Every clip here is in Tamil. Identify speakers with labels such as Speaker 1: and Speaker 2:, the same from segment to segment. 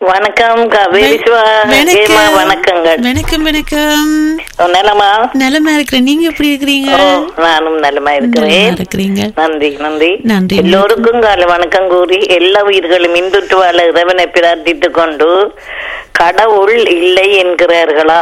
Speaker 1: வணக்கம் கவேரி சிவா ஹேமா வணக்கங்கள்
Speaker 2: வணக்கம் வணக்கம்
Speaker 1: ஓ, நலமா
Speaker 2: நலமா இருக்கிறேன் நீங்க எப்படி இருக்கிறீங்க
Speaker 1: ஓ நானும் நலமா
Speaker 2: நலமா
Speaker 1: இருக்கிறேன்
Speaker 2: இருக்கிறீங்க
Speaker 1: நன்றி நன்றி
Speaker 2: நன்றி.
Speaker 1: எல்லோருக்கும் கால வணக்கம் கூறி எல்லா உயிர்களும் இந்துட்டு வாழ இறைவனை பிரார்த்தித்துக் கொண்டு கடவுள் இல்லை என்கிறார்களா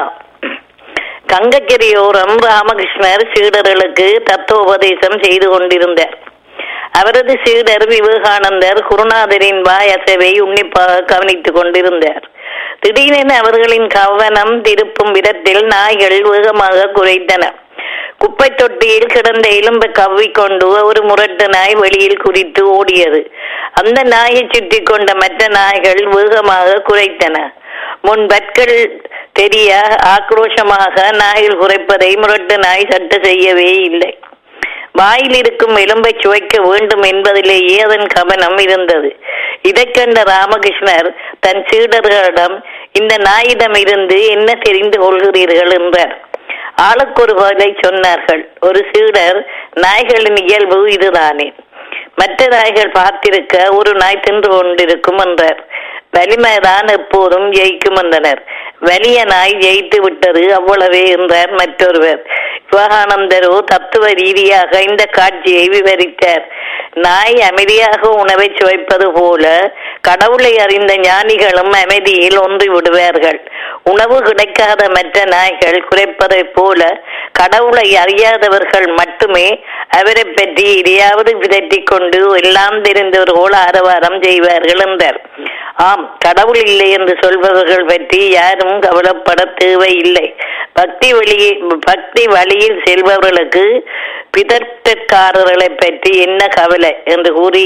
Speaker 1: கங்கக்கிரியோரம் ராமகிருஷ்ணர் சீடர்களுக்கு தத்துவோபதேசம் செய்து கொண்டிருந்தார் அவரது சீடர் விவேகானந்தர் குருநாதரின் வாய் அசைவை உன்னிப்பாக கவனித்துக் கொண்டிருந்தார் திடீரென அவர்களின் கவனம் திருப்பும் விதத்தில் நாய்கள் வேகமாக குறைத்தன குப்பை தொட்டியில் கிடந்த எலும்பை கவ்விக்கொண்டு ஒரு முரட்டு நாய் வெளியில் குறித்து ஓடியது அந்த நாயை சுற்றி கொண்ட மற்ற நாய்கள் வேகமாக குறைத்தன முன் பற்கள் தெரிய ஆக்ரோஷமாக நாய்கள் குறைப்பதை முரட்டு நாய் சட்டு செய்யவே இல்லை வாயில் இருக்கும் எலும்பை சுவைக்க வேண்டும் என்பதிலேயே அதன் கவனம் இருந்தது இதைக் கண்ட ராமகிருஷ்ணர் தன் சீடர்களிடம் இந்த நாயிடம் இருந்து என்ன தெரிந்து கொள்கிறீர்கள் என்றார் ஆளுக்கொரு பதிலை சொன்னார்கள் ஒரு சீடர் நாய்களின் இயல்பு இதுதானே மற்ற நாய்கள் பார்த்திருக்க ஒரு நாய் தின்று கொண்டிருக்கும் என்றார் வலிமைதான் எப்போதும் ஜெயிக்கும் என்றனர் வலிய நாய் ஜெயித்து விட்டது அவ்வளவே என்றார் மற்றொருவர் சிவகானந்தரோ தத்துவ ரீதியாக இந்த காட்சியை விவரித்தார் நாய் அமைதியாக உணவை சுவைப்பது போல கடவுளை அறிந்த ஞானிகளும் அமைதியில் ஒன்றி விடுவார்கள் உணவு கிடைக்காத மற்ற நாய்கள் குறைப்பதைப் போல கடவுளை அறியாதவர்கள் மட்டுமே அவரை பற்றி எதையாவது விதட்டிக் கொண்டு எல்லாம் தெரிந்தவர் போல ஆரவாரம் செய்வார்கள் என்றார் ஆம் கடவுள் இல்லை என்று சொல்பவர்கள் பற்றி யாரும் கவலைப்பட தேவையில்லை பக்தி வழி பக்தி வழியில் செல்பவர்களுக்கு பிதற்றக்காரர்களை பற்றி என்ன கவலை என்று கூறி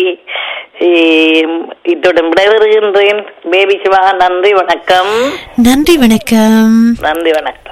Speaker 1: ஈம், இத்துடன் விடைபெறுகின்றேன் பேபி சிவா நன்றி வணக்கம்
Speaker 2: நன்றி வணக்கம்
Speaker 1: நன்றி வணக்கம்